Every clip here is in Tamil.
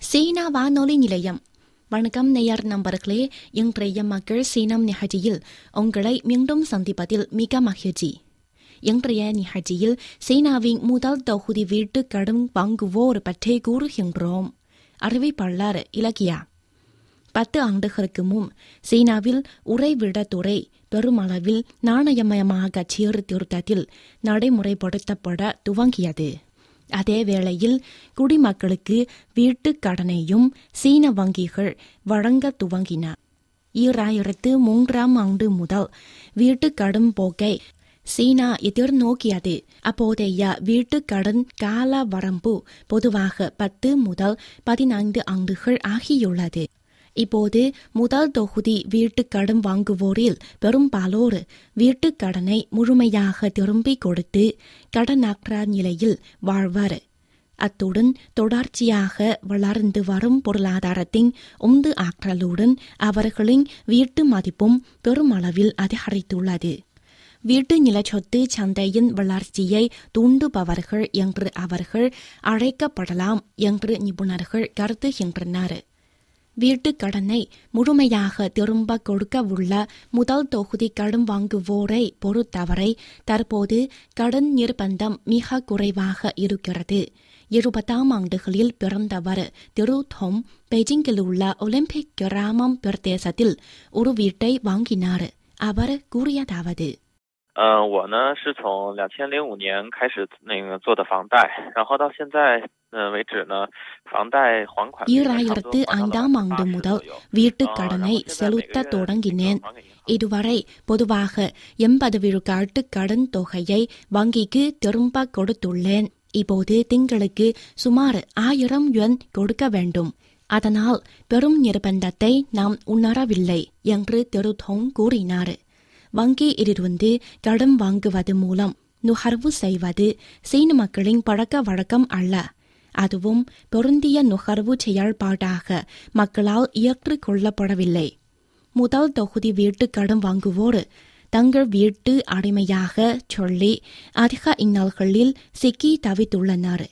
சீனா வானொலி நிலையம் வணக்கம் நேயர் நண்பர்களே இன்றைய மக்கள் சீனம் நிகழ்ச்சியில் உங்களை மீண்டும் சந்திப்பதில் மிக மகிழ்ச்சி இன்றைய நிகழ்ச்சியில் சீனாவின் முதல் தொகுதி வீட்டு கடன் வாங்குவோர் பற்றி கூறுகின்றோம் அறிவிப்பாளர் இலக்கியா பத்து ஆண்டுகளுக்கு முன் சீனாவில் உறைவிடத்துறை பெருமளவில் நாணயமயமாக சீர்திருத்தத்தில் நடைமுறைப்படுத்தப்பட துவங்கியது அதே வேளையில் குடிமக்களுக்கு வீட்டுக் கடனையும் சீன வங்கிகள் வழங்க துவங்கின ஈராயிரத்து மூன்றாம் ஆண்டு முதல் வீட்டுக் கடன் போக்கை சீனா எதிர்நோக்கியது அப்போதைய வீட்டுக் கடன் கால வரம்பு பொதுவாக பத்து முதல் பதினைந்து ஆண்டுகள் ஆகியுள்ளது இப்போது முதல் தொகுதி வீட்டுக் கடன் வாங்குவோரில் பெரும்பாலோர் வீட்டுக் கடனை முழுமையாக திரும்பிக் கொடுத்து கடனற்ற நிலையில் வாழ்வர் அத்துடன் தொடர்ச்சியாக வளர்ந்து வரும் பொருளாதாரத்தின் உந்து ஆற்றலுடன் அவர்களின் வீட்டு மதிப்பும் பெருமளவில் அதிகரித்துள்ளது வீட்டு நிலச்சொத்து சந்தையின் வளர்ச்சியை தூண்டுபவர்கள் என்று அவர்கள் அழைக்கப்படலாம் என்று நிபுணர்கள் கருதுகின்றனர் வீட்டுக் கடனை முழுமையாக திரும்ப கொடுக்க உள்ள முதல் தொகுதி கடன் வாங்குவோரை பொறுத்தவரை தற்போது கடன் நிர்பந்தம் மிக குறைவாக இருக்கிறது இருபதாம் ஆண்டுகளில் பிறந்தவர் திரு தொம் பெய்ஜிங்கில் உள்ள ஒலிம்பிக் கிராமம் பிரதேசத்தில் ஒரு வீட்டை வாங்கினார் அவர் கூறியதாவது 嗯、我呢是从两千零五年开始那个做的房贷，然后到现在嗯、为止呢，房贷还款率呢差不 ஈராயிரத்து 多还到了 ஐந்தாம் ஆண்டு 80% முதல் 左右 வீட்டுக் 呃 கடனை 然后现在每个 செலுத்த 月这个 தொடங்கினேன் 还给银行 இதுவரை பொதுவாக எண்பது விழுக்காட்டு கடன் தொகையை வங்கிக்கு திரும்ப கொடுத்துள்ளேன் இப்போது திங்களுக்கு சுமார் ஆயிரம் யுவான் கொடுக்க வேண்டும் அதனால் பெரும் நிர்பந்தத்தை நாம் உணரவில்லை என்று திரு தொங் கூறினார் வங்கியிலிருந்து கடன் வாங்குவது மூலம் நுகர்வு செய்வது சீன மக்களின் பழக்க வழக்கம் அல்ல அதுவும் பொருந்திய நுகர்வு செயல்பாடாக மக்களால் ஏற்றுக்கொள்ளப்படவில்லை முதல் தொகுதி வீட்டு கடன் வாங்குவோர் தங்கள் வீட்டு அடிமையாக சொல்லி அதிக இன்னல்களில் சிக்கி தவித்துள்ளனர்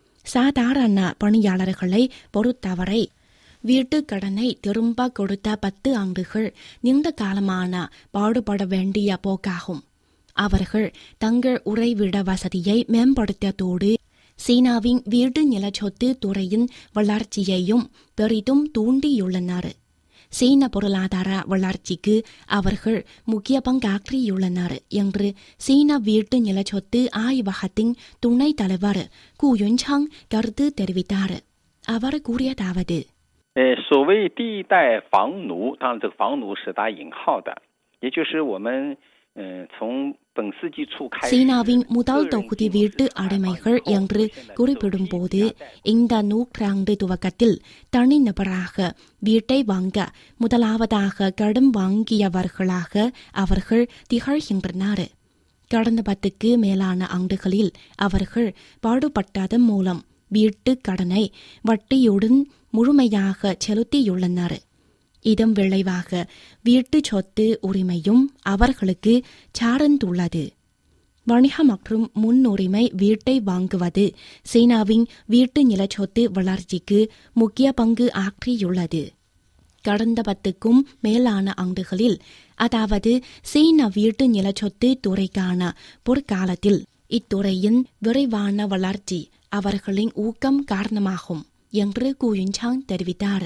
சாதாரண பணியாளர்களை பொறுத்தவரை வீட்டுக் கடனை திரும்ப கொடுத்த பத்து ஆண்டுகள் நீண்ட காலமான பாடுபட வேண்டிய போக்காகும் அவர்கள் தங்கள் உறைவிட வசதியை மேம்படுத்தியதோடு சீனாவின் வீட்டு நிலச்சொத்து துறையின் வளர்ச்சியையும் பெரிதும் தூண்டியுள்ளனர் சீன பொருளாதார வளர்ச்சிக்கு அவர்கள் முக்கிய பங்காற்றியுள்ளனர் என்று சீன வீட்டு நிலச்சொத்து ஆய்வகத்தின் துணைத் தலைவர் கு யுன்சாங் கருத்து தெரிவித்தார் அவர் கூறியதாவது 呃，所谓第一代房奴，当然这个房奴是打引号的，也就是我们嗯、从本世纪初开始， சீனாவின் முதல் 个人 தொகுதி 进入 வீட்டு 市场 அடிமைகள் 以后 என்று 现在 குறிப்பிடும்போது 首批家在 இந்த நூற்றாண்டு துவக்கத்தில் தனிநபராக வீட்டை வாங்க முதலாவதாக கடன் வாங்கியவர்களாக அவர்கள் திகழ்கின்றனர் கடந்த பத்துக்கு மேலான ஆண்டுகளில் அவர்கள் பாடுபட்டதன் மூலம் வீட்டுக் கடனை வட்டியுடன் முழுமையாக செலுத்தியுள்ளனர் இதன் விளைவாக வீட்டு சொத்து உரிமையும் அவர்களுக்கு சார்ந்துள்ளது வணிக மற்றும் முன்னுரிமை வீட்டை வாங்குவது சீனாவின் வீட்டு நிலச்சொத்து வளர்ச்சிக்கு முக்கிய பங்கு ஆற்றியுள்ளது கடந்த பத்துக்கும் மேலான ஆண்டுகளில் அதாவது சீன வீட்டு நிலச்சொத்து துறைக்கான பொற்காலத்தில் இத்துறையின் விரைவான வளர்ச்சி அவர்களின் ஊக்கம் காரணமாகும் என்று குயுன்சாங் தெரிவித்தார்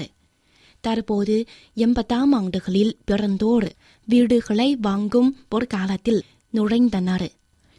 தற்போது எண்பதாம் ஆண்டுகளில் பிறந்தோர் வீடுகளை வாங்கும் பொற்காலத்தில் நுழைந்தனர்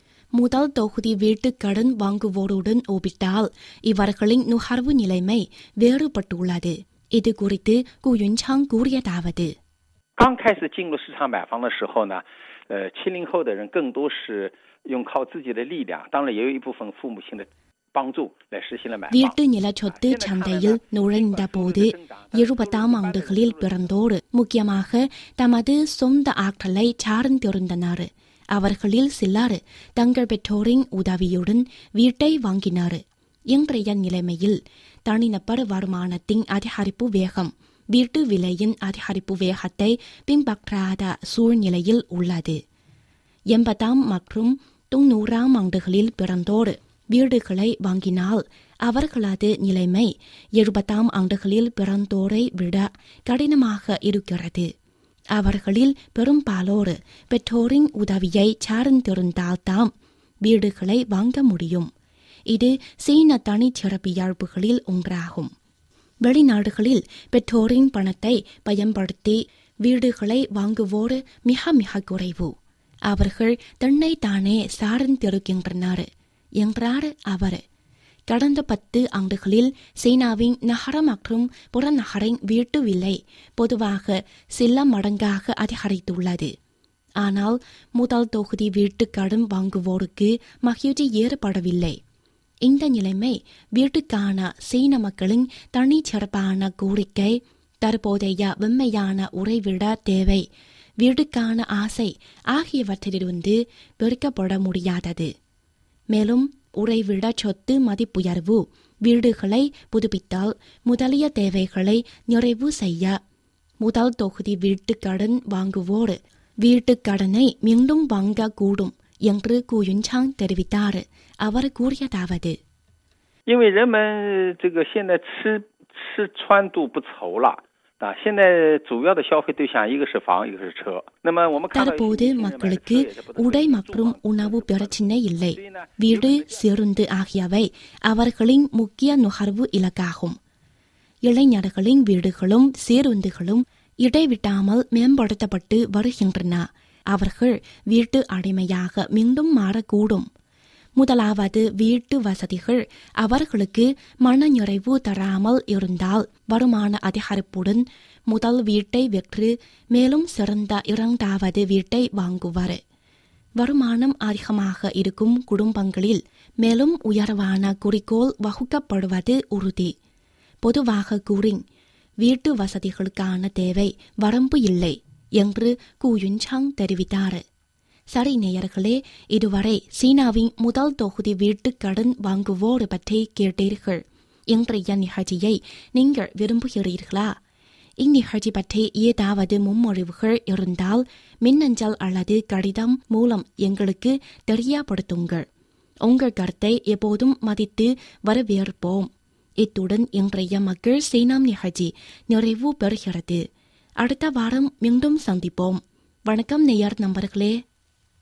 முதல் தொகுதி வீட்டுக் கடன் வாங்குவோருடன் ஒப்பிட்டால் இவர்களின் நுகர்வு நிலைமை வேறுபட்டுள்ளது இது குறித்து கு யுன்சாங் கூறியதாவது 刚开始进入市场买房的时候呢，呃，七零后的人更多是用靠自己的力量，当然也有一部分父母亲的帮助来实现了买房。 வீட்டு நிலச்சொத்து சந்தையில் நுழைந்த போது இருபதாம் ஆண்டுகளில் பிறந்தோர் முக்கியமாக தமது சொந்த ஆற்றலை சார்ந்திருந்தனர் அவர்களில் சிலர் தங்கள் பெற்றோரின் உதவியுடன் வீட்டை வாங்கினர் இன்றைய நிலைமையில் தனிநபர் வருமானத்தின் அதிகரிப்பு வேகம் வீட்டு விலையின் அதிகரிப்பு வேகத்தை பின்பற்றாத சூழ்நிலையில் உள்ளது எண்பதாம் மற்றும் தொன்னூறாம் ஆண்டுகளில் பிறந்தோர் வீடுகளை வாங்கினால் அவர்களது நிலைமை எழுபத்தாம் ஆண்டுகளில் பிறந்தோரை விட கடினமாக இருக்கிறது அவர்களில் பெரும்பாலோர் பெற்றோரின் உதவியை சார்ந்திருந்தால்தான் வீடுகளை வாங்க முடியும் இது சீன தனிச்சிறப்பியல்புகளில் ஒன்றாகும் வெளிநாடுகளில் பெற்றோரின் பணத்தை பயன்படுத்தி வீடுகளை வாங்குவோர் மிக மிக குறைவு அவர்கள் தன்னை தானே சார்ந்திருக்கின்றனர் என்றார் அவர் கடந்த பத்து ஆண்டுகளில் சீனாவின் நகர மற்றும் புறநகரின் வீட்டு விலை பொதுவாக சில மடங்காக அதிகரித்துள்ளது ஆனால் முதல் தொகுதி வீட்டு கடன் வாங்குவோருக்கு மகிழ்ச்சி ஏற்படவில்லை இந்த நிலைமை வீட்டுக்கான சீன மக்களின் தனிச்சிறப்பான கோரிக்கை தற்போதைய வெம்மையான உறைவிட தேவை வீடுக்கான ஆசை ஆகியவற்றிலிருந்து பிரிக்கப்பட முடியாதது மேலும் உறைவிட சொத்து மதிப்புயர்வு வீடுகளை புதுப்பித்தால் முதலிய தேவைகளை நிறைவு செய்ய முதல் தொகுதி வீட்டுக் கடன் வாங்குவோர் வீட்டுக் கடனை மீண்டும் வாங்கக்கூடும் என்று கூயுன்சாங் தெரிவித்தார் அவர் கூறியதாவது 因为人们这个现在吃吃穿度不愁了啊，现在主要的消费对象一个是房，一个是车。那么我们看到一些 தற்போது 年轻人买的 மக்களுக்கு 车也是不得 உடை 不 மற்றும் 住房 உணவு பிரச்சினை இல்லை 所以呢， வீடு சிருந்து ஆகியவை அவர்களின் முக்கிய நுகர்வு இலக்காகும் இளைஞர்களின் வீடுகளும் சீருந்துகளும் இடைவிட்டாமல் மேம்படுத்தப்பட்டு வருகின்றன அவர்கள் வீட்டு அடிமையாக மீண்டும் மாறக்கூடும் முதலாவது வீட்டு வசதிகள் அவர்களுக்கு மனநிறைவு தராமல் இருந்தால் வருமான அதிகரிப்புடன் முதல் வீட்டை விற்று மேலும் சிறந்த இரண்டாவது வீட்டை வாங்குவர் வருமானம் அதிகமாக இருக்கும் குடும்பங்களில் மேலும் உயர்வான குறிக்கோள் வகுக்கப்படுவது உறுதி பொதுவாக கூறின் வீட்டு வசதிகளுக்கான தேவை வரம்பு இல்லை என்று கூயுன்சாங் தெரிவித்தார் சரி நேயர்களே இதுவரை சீனாவின் முதல் தொகுதி வீட்டுக் கடன் வாங்குவோர் பற்றி கேட்டீர்கள் இன்றைய நிகழ்ச்சியை நீங்கள் விரும்புகிறீர்களா இந்நிகழ்ச்சி பற்றி ஏதாவது முன்மொழிவுகள் இருந்தால் மின்னஞ்சல் அல்லது கடிதம் மூலம் எங்களுக்கு தெரியப்படுத்துங்கள் உங்கள் கருத்தை எப்போதும் மதித்து வரவேற்போம் இத்துடன் இன்றைய மக்கள் சீனாம் நிகழ்ச்சி நிறைவு பெறுகிறது அடுத்த வாரம் மீண்டும் சந்திப்போம் வணக்கம் நேயர் நண்பர்களே